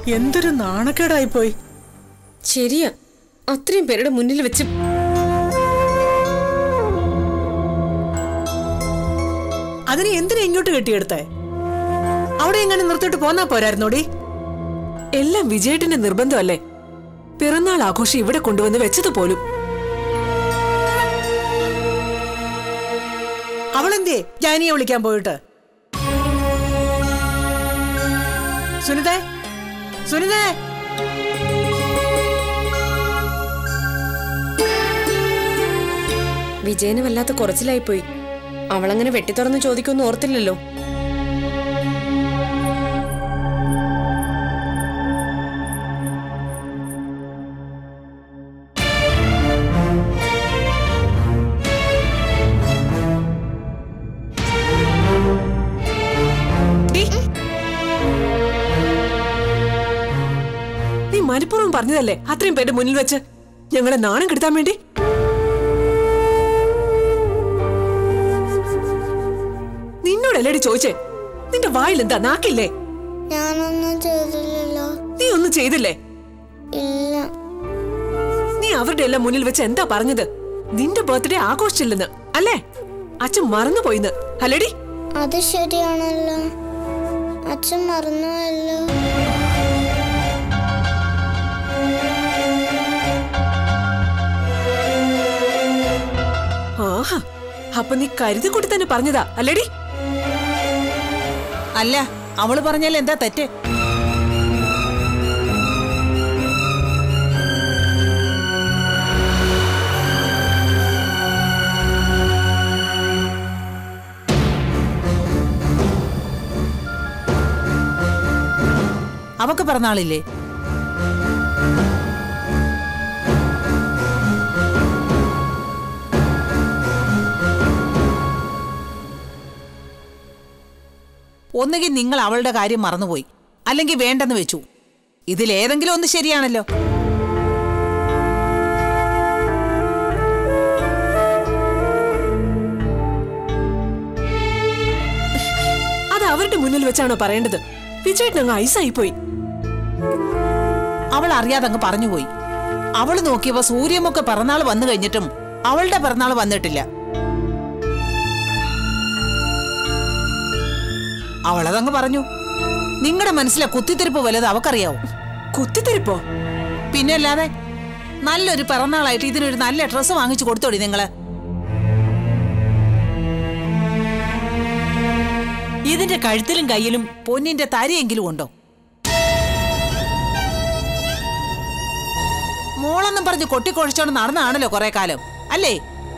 എന്തൊരു നാണക്കേടായി പോയി ശരിയാ അത്രയും പേരുടെ മുന്നിൽ വെച്ച് അതിനെ എന്തിനാ ഇങ്ങോട്ട് കെട്ടിയെടുത്തേ അവിടെ എങ്ങനെ നിർത്തിട്ട് പോന്നാ പോരായിരുന്നോടി എല്ലാം വിജയേട്ടന്റെ നിർബന്ധമല്ലേ പിറന്നാൾ ആഘോഷം ഇവിടെ കൊണ്ടുവന്ന് വെച്ചത് പോലും അവളെന്തേ ജാനിയെ വിളിക്കാൻ പോയിട്ട് സുനിതേ സുനിതേ വിജയന് വല്ലാത്ത കുറച്ചിലായിപ്പോയി അവളങ്ങനെ വെട്ടിത്തുറന്ന് ചോദിക്കൊന്നും ഓർത്തില്ലല്ലോ ഡീ. നീ മനഃപൂർവ്വം പറഞ്ഞതല്ലേ അത്രയും പേരുടെ മുന്നിൽ വെച്ച് ഞങ്ങളെ നാണം കെടുത്താൻ വേണ്ടി നിന്നോടല്ലേടി ചോദിച്ചേ നിന്റെ വായിൽ എന്താ നാക്കില്ലേ ഞാനൊന്നും ചെയ്തില്ലല്ലോ നീ ഒന്നും ചെയ്തില്ലേ ഇല്ല നീ അവരുടെ എല്ലാം മുന്നിൽ വെച്ച് എന്താ പറഞ്ഞത് നിന്റെ ബർത്ത്ഡേ ആഘോഷിച്ചില്ലെന്ന് അല്ലേ അച്ഛൻ മറന്നുപോയിന്ന് അല്ലേടി അത് ശരിയാണല്ലോ അച്ഛൻ മറന്നുവല്ലോ ആഹാ അപ്പൊ നീ കരുതി കൂട്ടി തന്നെ പറഞ്ഞതാ അല്ലേടി അല്ല അവള് പറഞ്ഞാൽ എന്താ തെറ്റ് അവക്ക് പിറന്നാളില്ലേ ഒന്നുകിൽ നിങ്ങൾ അവളുടെ കാര്യം മറന്നുപോയി അല്ലെങ്കിൽ വേണ്ടെന്ന് വെച്ചു ഇതിലേതെങ്കിലും ഒന്ന് ശരിയാണല്ലോ അത് അവരുടെ മുന്നിൽ വെച്ചാണോ പറയേണ്ടത് വിജയേട്ടൻ അങ്ങ് ഐസായി പോയി അവൾ അറിയാതെ അങ്ങ് പറഞ്ഞുപോയി അവൾ നോക്കിയപ്പോ സൂര്യമൊക്കെ പിറന്നാൾ വന്നു കഴിഞ്ഞിട്ടും അവളുടെ പിറന്നാൾ വന്നിട്ടില്ല അവളതങ്ങ് പറഞ്ഞു നിങ്ങളുടെ മനസ്സിലെ കുത്തിത്തിരിപ്പ് വലുത് അവക്കറിയാവും കുത്തിത്തിരിപ്പോ പിന്നെ അല്ലാതെ നല്ലൊരു പിറന്നാളായിട്ട് ഇതിനൊരു നല്ല ഡ്രസ്സ് വാങ്ങിച്ചു കൊടുത്തോടി നിങ്ങള് ഇതിന്റെ കഴുത്തിലും കയ്യിലും പൊന്നിന്റെ തരിയെങ്കിലും ഉണ്ടോ മോളെന്നും പറഞ്ഞ് കൊട്ടിക്കൊഴിച്ചോണ്ട് നടന്നാണല്ലോ കുറെ കാലം അല്ലേ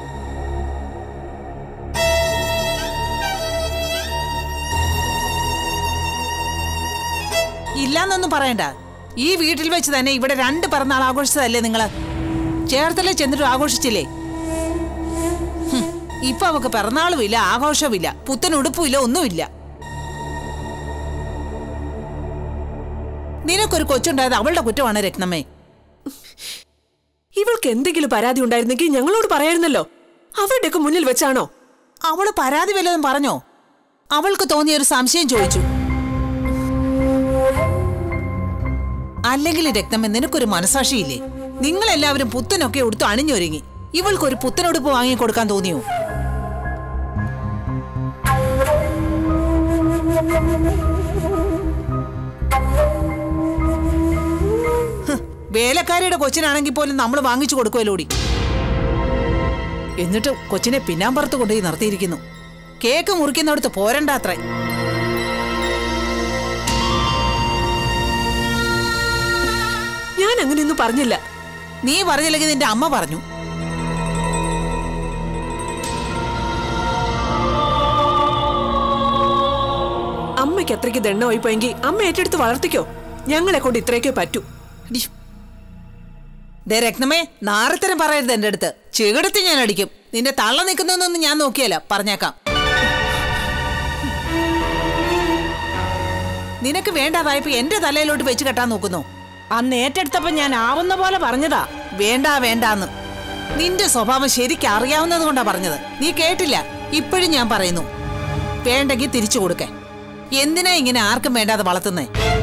ഇല്ലാന്നൊന്നും പറയണ്ട ഈ വീട്ടിൽ വെച്ച് തന്നെ ഇവിടെ രണ്ട് പിറന്നാൾ ആഘോഷിച്ചതല്ലേ നിങ്ങള് ചേർത്തല ചെന്നിട്ട് ആഘോഷിച്ചില്ലേ ഹും, ഇപ്പൊ അവക്ക് പിറന്നാളുമില്ല ആഘോഷവുമില്ല പുത്തൻ ഉടുപ്പുമില്ല ഒന്നുമില്ല നിനക്കൊരു കൊച്ചുണ്ടായത് അവളുടെ കുറ്റമാണ് രത്നമ്മേ ഇവൾക്ക് എന്തെങ്കിലും പരാതി ഉണ്ടായിരുന്നെങ്കിൽ ഞങ്ങളോട് പറയായിരുന്നല്ലോ അവരുടെയൊക്കെ മുന്നിൽ വെച്ചാണോ അവള് പരാതി വല്ലതും പറഞ്ഞോ അവൾക്ക് തോന്നിയ ഒരു സംശയം ചോദിച്ചു അല്ലെങ്കിൽ രക്തമ്മ നിനക്കൊരു മനസാക്ഷിയില്ലേ നിങ്ങളെല്ലാവരും പുത്തനൊക്കെ ഉടുത്ത് അണിഞ്ഞൊരുങ്ങി ഇവൾക്കൊരു പുത്തനുടുപ്പ് വാങ്ങി കൊടുക്കാൻ തോന്നിയോ ഹ്, വേലക്കാരിയുടെ കൊച്ചിനാണെങ്കിൽ പോലും നമ്മൾ വാങ്ങിച്ചു കൊടുക്കുമല്ലോടി എന്നിട്ട് കൊച്ചിനെ പിന്നാമ്പുറത്ത് കൊണ്ടുപോയി നിർത്തിയിരിക്കുന്നു കേക്ക് മുറിക്കുന്നിടത്ത് പോരണ്ടാത്രേ ഞാൻ അങ്ങനെയൊന്നും പറഞ്ഞില്ല നീ പറഞ്ഞില്ലെങ്കിൽ നിന്റെ അമ്മ പറഞ്ഞു അമ്മയ്ക്ക് അത്രയ്ക്ക് ദണ്ണമായി പോയെങ്കിൽ അമ്മ ഏറ്റെടുത്ത് വളർത്തിക്കോ ഞങ്ങളെ കൊണ്ട് ഇത്രയൊക്കെ പറ്റൂ ഡി. ദേ രത്നമേ നാരത്തരം പറയരുത് എന്റെ അടുത്ത് ചെകിടത്തി ഞാൻ അടിക്കും നിന്റെ തള്ള നിൽക്കുന്നൊന്നും ഞാൻ നോക്കിയല്ല പറഞ്ഞേക്കാം നിനക്ക് വേണ്ടാതായപ്പോ എന്റെ തലയിലോട്ട് വെച്ച് കെട്ടാൻ നോക്കുന്നു അന്ന് ഏറ്റെടുത്തപ്പോ ഞാൻ ആവുന്ന പോലെ പറഞ്ഞതാ വേണ്ട വേണ്ടാന്ന് നിന്റെ സ്വഭാവം ശരിക്കും അറിയാവുന്നത് കൊണ്ടാ പറഞ്ഞത് നീ കേട്ടില്ല ഇപ്പോഴും ഞാൻ പറയുന്നു വേണ്ടെങ്കിൽ തിരിച്ചു കൊടുക്കേ എന്തിനാ ഇങ്ങനെ ആർക്കും വേണ്ടാതെ വളർത്തുന്നേ